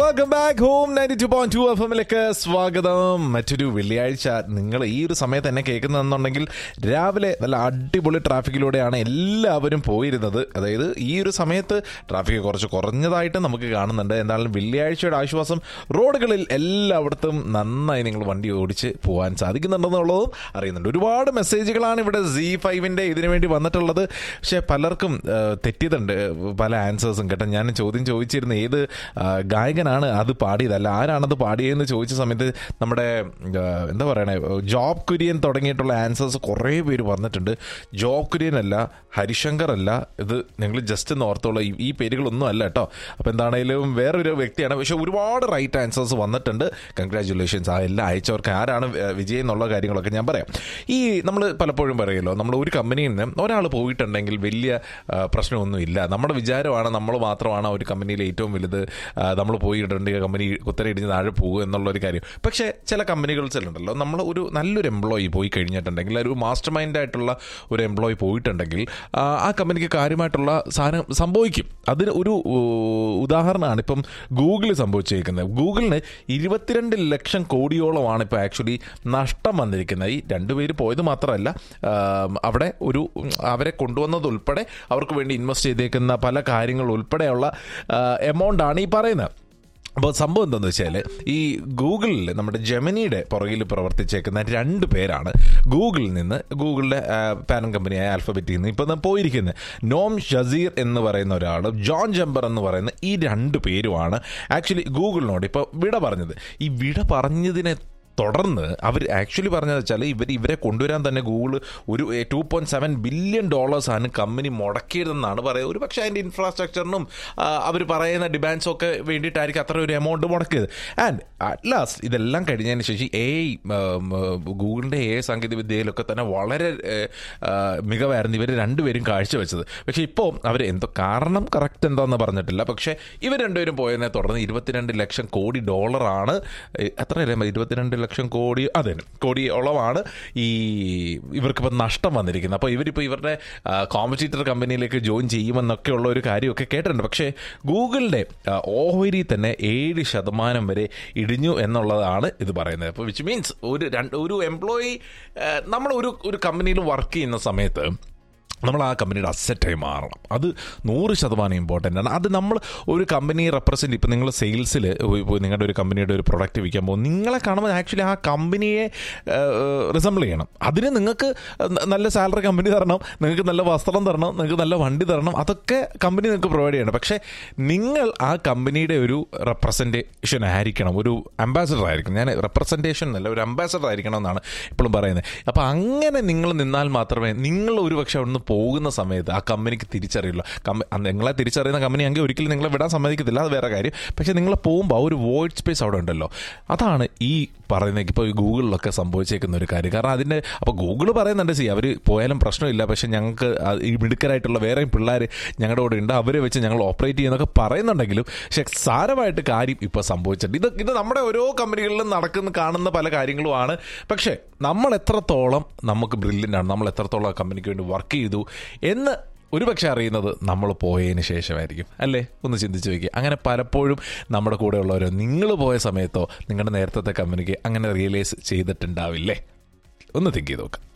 welcome back home ninety two point two F എമ്മിലേക്ക് സ്വാഗതം മറ്റൊരു വെള്ളിയാഴ്ച നിങ്ങൾ ഈ ഒരു സമയത്ത് എന്നെ കേൾക്കുന്നതെന്നുണ്ടെങ്കിൽ രാവിലെ നല്ല അടിപൊളി ട്രാഫിക്കിലൂടെയാണ് എല്ലാവരും പോയിരുന്നത് അതായത് ഈ ഒരു സമയത്ത് ട്രാഫിക് കുറച്ച് കുറഞ്ഞതായിട്ട് നമുക്ക് കാണുന്നുണ്ട് എന്തായാലും വെള്ളിയാഴ്ചയുടെ ആശ്വാസം റോഡുകളിൽ എല്ലായിടത്തും നന്നായി നിങ്ങൾ വണ്ടി ഓടിച്ച് പോകാൻ സാധിക്കുന്നുണ്ടെന്നുള്ളതും അറിയുന്നുണ്ട് ഒരുപാട് മെസ്സേജുകളാണ് ഇവിടെ സി ഫൈവിൻ്റെ ഇതിനു വേണ്ടി വന്നിട്ടുള്ളത് പക്ഷേ പലർക്കും ആ, തെറ്റിയതുണ്ട് പല ആൻസേഴ്സും കേട്ടോ ഞാൻ ചോദ്യം ചോദിച്ചിരുന്ന ഏത് ആ, ഗായകനാണ് അത് പാടിയതല്ല ആരാണത് പാടിയതെന്ന് ചോദിച്ച സമയത്ത് നമ്മുടെ ആ, എന്താ പറയണേ ജോബ് കുര്യൻ തുടങ്ങിയിട്ടുള്ള ആൻസേഴ്സ് കുറേ പേര് വന്നിട്ടുണ്ട് ജോബ് കുര്യൻ അല്ല ഹരിശങ്കർ അല്ല ഇത് നിങ്ങൾ ജസ്റ്റ് ഒന്ന് ഓർത്തോളൂ ഈ- ഈ പേരുകളൊന്നും അല്ല കേട്ടോ അപ്പോൾ എന്താണേലും വേറൊരു വ്യക്തിയാണ് പക്ഷെ ഒരുപാട് റൈറ്റ് ആൻസേഴ്സ് വന്നിട്ടുണ്ട് കൺഗ്രാറ്റുലേഷൻസ് ആ എല്ലാം അയച്ചവർക്ക് ആരാണ് വ- വിജയം എന്നുള്ള കാര്യങ്ങളൊക്കെ ഞാൻ പറയാം ഈ നമ്മൾ പലപ്പോഴും പറയുമല്ലോ നമ്മൾ ഒരു കമ്പനിയിൽ നിന്ന് ഒരാൾ പോയിട്ടുണ്ടെങ്കിൽ വലിയ ആ, പ്രശ്നമൊന്നുമില്ല നമ്മുടെ വിചാരമാണ് നമ്മൾ മാത്രമാണ് ആ ഒരു കമ്പനിയിൽ ഏറ്റവും വലുത് നമ്മൾ പോയിട്ടുണ്ടെങ്കിൽ കമ്പനി കുത്തരയിടിഞ്ഞ് താഴെ പോകും എന്നുള്ളൊരു കാര്യം പക്ഷേ ചില കമ്പനികൾസിലുണ്ടല്ലോ നമ്മൾ ഒരു നല്ലൊരു എംപ്ലോയി പോയി കഴിഞ്ഞിട്ടുണ്ടെങ്കിൽ ഒരു മാസ്റ്റർ മൈൻഡ് ആയിട്ടുള്ള ഒരു എംപ്ലോയി പോയിട്ടുണ്ടെങ്കിൽ ആ, ആ കമ്പനിക്ക് കാര്യമായിട്ടുള്ള സാധനം സംഭവിക്കും അതിന് ഒരു ഊ, ഉദാഹരണമാണ് ഇപ്പം ഗൂഗിൾ സംഭവിച്ചിരിക്കുന്നത് ഗൂഗിളിന് ഇരുപത്തിരണ്ട് ലക്ഷം കോടിയോളമാണ് ഇപ്പോൾ ആക്ച്വലി നഷ്ടം വന്നിരിക്കുന്നത് ഈ രണ്ടുപേര് പോയത് മാത്രമല്ല ആ, അവിടെ ഒരു ഉം, അവരെ കൊണ്ടുവന്നത് ഉൾപ്പെടെ അവർക്ക് വേണ്ടി ഇൻവെസ്റ്റ് ചെയ്തേക്കുന്ന പല കാര്യങ്ങൾ ഉൾപ്പെടെയുള്ള എമൗണ്ട് ആണ് ഈ പറയുന്നത് അപ്പോൾ സംഭവം എന്താണെന്ന് വെച്ചാൽ ഈ ഗൂഗിളിൽ നമ്മുടെ ജെമിനിയുടെ പുറകിൽ പ്രവർത്തിച്ചേക്കുന്ന രണ്ട് പേരാണ് ഗൂഗിളിൽ നിന്ന് ഗൂഗിളിൻ്റെ പാരൻ കമ്പനിയായ ആൽഫബറ്റിൽ നിന്ന് ഇപ്പം പോയിരിക്കുന്നത് നോം ഷസീർ എന്ന് പറയുന്ന ഒരാളും ജോൺ ജംബർ എന്ന് പറയുന്ന ഈ രണ്ട് പേരുമാണ് ആക്ച്വലി ഗൂഗിളിനോട് ഇപ്പോൾ വിട പറഞ്ഞത് ഈ വിട പറഞ്ഞതിനെ തുടർന്ന് അവർ ആക്ച്വലി പറഞ്ഞത് വെച്ചാൽ ഇവർ ഇവരെ കൊണ്ടുവരാൻ തന്നെ ഗൂഗിൾ ഒരു ടു പോയിന്റ് സെവൻ ബില്യൺ ഡോളേഴ്സാണ് കമ്പനി മുടക്കിയതെന്നാണ് പറയുന്നത് ഒരു പക്ഷേ അതിൻ്റെ ഇൻഫ്രാസ്ട്രക്ചറിനും അവർ പറയുന്ന ഡിമാൻഡ്സും ഒക്കെ വേണ്ടിയിട്ടായിരിക്കും അത്ര ഒരു എമൗണ്ട് മുടക്കിയത് ആൻഡ് അറ്റ് ലാസ്റ്റ് ഇതെല്ലാം കഴിഞ്ഞതിന് ശേഷം എ ഗൂഗിളിൻ്റെ എ സാങ്കേതിക വിദ്യയിലൊക്കെ തന്നെ വളരെ ഏഹ്, ആ, മികവായിരുന്നു ഇവർ രണ്ടുപേരും കാഴ്ചവെച്ചത് പക്ഷേ ഇപ്പോൾ അവർ എന്തോ കാരണം കറക്റ്റ് എന്താണെന്ന് പറഞ്ഞിട്ടില്ല പക്ഷേ ഇവർ രണ്ടുപേരും പോയതിനെ തുടർന്ന് ഇരുപത്തിരണ്ട് ലക്ഷം കോടി ഡോളറാണ് ഏഹ്, എത്രയല്ലേ ഇരുപത്തിരണ്ട് ലക്ഷം കോടി അതെ കോടിയോളമാണ് ഈ ഇവർക്കിപ്പോൾ നഷ്ടം വന്നിരിക്കുന്നത് അപ്പോൾ ഇവരിപ്പോൾ ഇവരുടെ കോമ്പറ്റീറ്റർ കമ്പനിയിലേക്ക് ജോയിൻ ചെയ്യുമെന്നൊക്കെയുള്ള ഒരു കാര്യമൊക്കെ കേട്ടിട്ടുണ്ട് പക്ഷേ ഗൂഗിളിൻ്റെ ആ, ഓഹരി തന്നെ ഏഴ് ശതമാനം വരെ ഇടിഞ്ഞു എന്നുള്ളതാണ് ഇത് പറയുന്നത് അപ്പോൾ വിച്ച് മീൻസ് ഒരു രണ്ട് ഒരു എംപ്ലോയി നമ്മൾ ഒരു ഒരു കമ്പനിയിൽ വർക്ക് ചെയ്യുന്ന സമയത്ത് നമ്മൾ ആ കമ്പനിയുടെ അസറ്റായി മാറണം അത് നൂറ് ശതമാനം ഇമ്പോർട്ടൻ്റ് ആണ് അത് നമ്മൾ ഒരു കമ്പനിയെ റെപ്രസെൻറ്റ് ഇപ്പോൾ നിങ്ങൾ സെയിൽസിൽ നിങ്ങളുടെ ഒരു കമ്പനിയുടെ ഒരു പ്രൊഡക്റ്റ് വിൽക്കാൻ പോകും നിങ്ങളെ കാണുമ്പോൾ ആക്ച്വലി ആ കമ്പനിയെ റിസംബിൾ ചെയ്യണം അതിന് നിങ്ങൾക്ക് ന- നല്ല സാലറി കമ്പനി തരണം നിങ്ങൾക്ക് നല്ല വസ്ത്രം തരണം നിങ്ങൾക്ക് നല്ല വണ്ടി തരണം അതൊക്കെ കമ്പനി നിങ്ങൾക്ക് പ്രൊവൈഡ് ചെയ്യണം പക്ഷേ നിങ്ങൾ ആ കമ്പനിയുടെ ഒരു റെപ്രസെൻറ്റേഷൻ ആയിരിക്കണം ഒരു അംബാസഡർ ആയിരിക്കണം ഞാൻ റെപ്രസെൻറ്റേഷൻ അല്ല ഒരു അംബാസഡർ ആയിരിക്കണം എന്നാണ് ഇപ്പോഴും പറയുന്നത് അപ്പോൾ അങ്ങനെ നിങ്ങൾ നിന്നാൽ മാത്രമേ നിങ്ങൾ ഒരു പക്ഷേ അവിടുന്ന് പോകുന്ന സമയത്ത് ആ കമ്പനിക്ക് തിരിച്ചറിയുള്ളൂ കമ്പ അന്ന് നിങ്ങളെ തിരിച്ചറിയുന്ന കമ്പനി എങ്കിൽ ഒരിക്കലും നിങ്ങളെ വിടാൻ സമ്മതിക്കത്തില്ല അത് വേറെ കാര്യം പക്ഷേ നിങ്ങൾ പോകുമ്പോൾ ആ ഒരു വോയിഡ് സ്പേസ് അവിടെ ഉണ്ടല്ലോ അതാണ് ഈ പറയുന്നത് ഇപ്പോൾ ഈ ഗൂഗിളിലൊക്കെ സംഭവിച്ചേക്കുന്ന ഒരു കാര്യം കാരണം അതിൻ്റെ അപ്പോൾ ഗൂഗിൾ പറയുന്നുണ്ട് സി അവർ പോയാലും പ്രശ്നമില്ല പക്ഷേ ഞങ്ങൾക്ക് ആ ഈ മിടുക്കരായിട്ടുള്ള വേറെയും പിള്ളേർ ഞങ്ങളുടെ കൂടെ ഉണ്ട് അവരെ വെച്ച് ഞങ്ങൾ ഓപ്പറേറ്റ് ചെയ്യുന്നൊക്കെ പറയുന്നുണ്ടെങ്കിലും പക്ഷേ സാരമായിട്ട് കാര്യം ഇപ്പോൾ സംഭവിച്ചിട്ടുണ്ട് ഇത് ഇത് നമ്മുടെ ഓരോ കമ്പനികളിലും നടക്കുന്ന കാണുന്ന പല കാര്യങ്ങളുമാണ് പക്ഷേ നമ്മൾ എത്രത്തോളം നമുക്ക് ബ്രില്യൻ്റ് ആണ് നമ്മൾ എത്രത്തോളം ആ കമ്പനിക്ക് വേണ്ടി വർക്ക് ചെയ്തു എന്ന് ഒരുപക്ഷെ അറിയുന്നത് നമ്മൾ പോയതിന് ശേഷമായിരിക്കും അല്ലേ ഒന്ന് ചിന്തിച്ച് വയ്ക്കുക അങ്ങനെ പലപ്പോഴും നമ്മുടെ കൂടെയുള്ളവരോ നിങ്ങൾ പോയ സമയത്തോ നിങ്ങളുടെ നേരത്തെ കമ്പനിക്ക് അങ്ങനെ റിയലൈസ് ചെയ്തിട്ടുണ്ടാവില്ലേ ഒന്ന് തിങ്ക് ചെയ്ത് നോക്കാം